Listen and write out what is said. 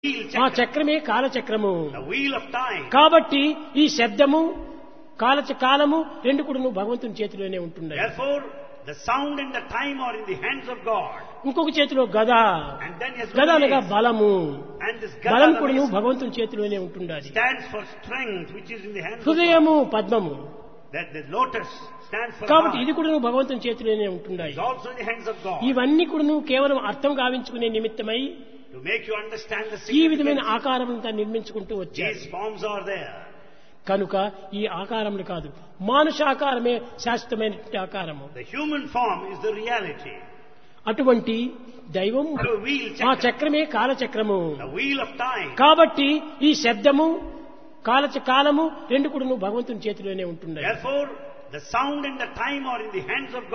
wheel ఆ chakra, చక్రమే కాలచక్రము the wheel of time. కాబట్టి ఈ శబ్దము కాల కాలము రెండు కూడా నువ్వు భగవంతుని చేతిలోనే ఉంటున్నాయి Therefore, the sound and the time are in the hands of God. ఇంకొక చేతిలో గద And then yes, గద అనగా బలము and this బలం Gada కూడా is- నువ్వు భగవంతుని చేతిలోనే ఉంటుండాలి stands for strength, which is in the hands of God. హృదయము పద్మము That the lotus stands for కాబట్టి heart. ఇది కూడా నువ్వు భగవంతుని చేతిలోనే ఉంటున్నాయి It's also in the hands of God. ఇవన్నీ కూడా నువ్వు కేవలం అర్థం గావించుకునే నిమిత్తమై To make you understand the ఈ విధమైన significance, ఆకారములంతా నిర్మించుకుంటూ వచ్చాయి these forms are there. కనుక ఈ ఆకారములు కాదు మానుష ఆకారమే శాశ్వతమైనటువంటి ఆకారము The human form is the reality. అటువంటి దైవం The wheel ఆ chakra, చక్రమే కాలచక్రము the wheel of time. కాబట్టి ఈ శబ్దము కాల కాలము రెండు కూడా నువ్వు భగవంతుని చేతిలోనే ఉంటున్నాయి Therefore, the sound and the time are in the hands of God.